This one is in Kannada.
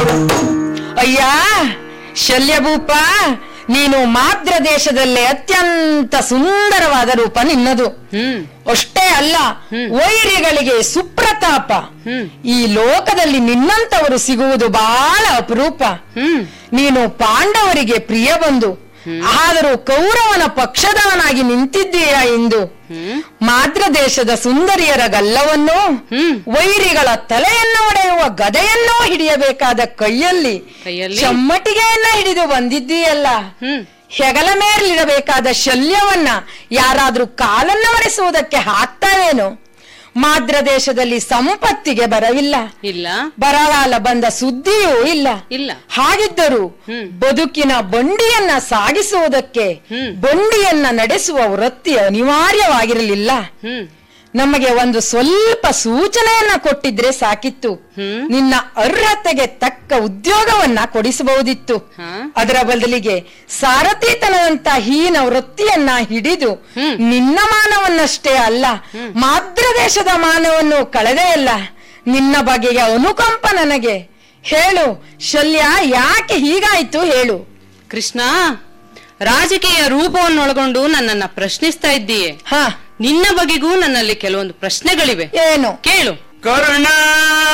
ಅಯ್ಯ ಶಲ್ಯಭೂಪ ನೀನು ಮಾದ್ರ ದೇಶದಲ್ಲೇ ಅತ್ಯಂತ ಸುಂದರವಾದ ರೂಪ ನಿನ್ನದು ಹ್ಮ್ ಅಷ್ಟೇ ಅಲ್ಲ ವೈರಿಗಳಿಗೆ ಸುಪ್ರತಾಪ ಹ್ಮ್. ಈ ಲೋಕದಲ್ಲಿ ನಿನ್ನಂತವರು ಸಿಗುವುದು ಬಹಳ ಅಪರೂಪ ಹ್ಮ್ ನೀನು ಪಾಂಡವರಿಗೆ ಪ್ರಿಯ ಬಂದು ಆದರೂ ಕೌರವನ ಪಕ್ಷದವನಾಗಿ ನಿಂತಿದ್ದೀಯಾ ಇಂದು ಹ್ಮ್ ಮಾತ್ರ ದೇಶದ ಸುಂದರಿಯರ ಗಲ್ಲವನ್ನು ಹ್ಮ್. ವೈರಿಗಳ ತಲೆಯನ್ನು ಒಡೆಯುವ ಗದೆಯನ್ನೂ ಹಿಡಿಯಬೇಕಾದ ಕೈಯಲ್ಲಿ ಕೈಯಲ್ಲಿ? ಚಮ್ಮಟಿಗೆಯನ್ನ ಹಿಡಿದು ಬಂದಿದ್ದೀಯಲ್ಲ ಹ್ಮ್ ಹೆಗಲ ಮೇಲಿರಬೇಕಾದ ಶಲ್ಯವನ್ನ ಯಾರಾದ್ರೂ ಕಾಲನ್ನ ಒರೆಸುವುದಕ್ಕೆ ಹಾಕ್ತಾವೇನು ಮಾದ್ರ ದೇಶದಲ್ಲಿ ಸಂಪತ್ತಿಗೆ ಬರವಿಲ್ಲ ಇಲ್ಲ ಬರಗಾಲ ಬಂದ ಸುದ್ದಿಯೂ ಇಲ್ಲ ಇಲ್ಲ ಹಾಗಿದ್ದರೂ ಹ್ಮ್. ಬದುಕಿನ ಬಂಡಿಯನ್ನ ಸಾಗಿಸುವುದಕ್ಕೆ ಹ್ಮ್. ಬಂಡಿಯನ್ನ ನಡೆಸುವ ವೃತ್ತಿ ಅನಿವಾರ್ಯವಾಗಿರಲಿಲ್ಲ ಹ್ಮ್ ನಮಗೆ ಒಂದು ಸ್ವಲ್ಪ ಸೂಚನೆಯನ್ನ ಕೊಟ್ಟಿದ್ರೆ ಸಾಕಿತ್ತು ಹ್ಮ್ ನಿನ್ನ ಅರ್ಹತೆಗೆ ತಕ್ಕ ಉದ್ಯೋಗವನ್ನ ಕೊಡಿಸಬಹುದಿತ್ತು ಹಾ ಅದರ ಬದಲಿಗೆ ಸಾರಥಿತನದಂತ ಹೀನ ವೃತ್ತಿಯನ್ನ ಹಿಡಿದು ಹ್ಮ್. ನಿನ್ನ ಮಾನವನ್ನಷ್ಟೇ ಅಲ್ಲ ಮಾದ್ರ ದೇಶದ ಮಾನವನ್ನು ಕಳೆದೇ ಅಲ್ಲ ನಿನ್ನ ಬಗೆಯ ಅನುಕಂಪ ನನಗೆ ಹೇಳು ಶಲ್ಯ ಯಾಕೆ ಹೀಗಾಯ್ತು ಹೇಳು ಕೃಷ್ಣ ರಾಜಕೀಯ ರೂಪವನ್ನೊಳಗೊಂಡು ನನ್ನನ್ನ ಪ್ರಶ್ನಿಸ್ತಾ ಇದ್ದೀಯೆ ಹ ನಿನ್ನ ಬಗೆಗೂ ನನ್ನಲ್ಲಿ ಕೆಲವೊಂದು ಪ್ರಶ್ನೆಗಳಿವೆ ಏನು ಕೇಳು ಕರುಣ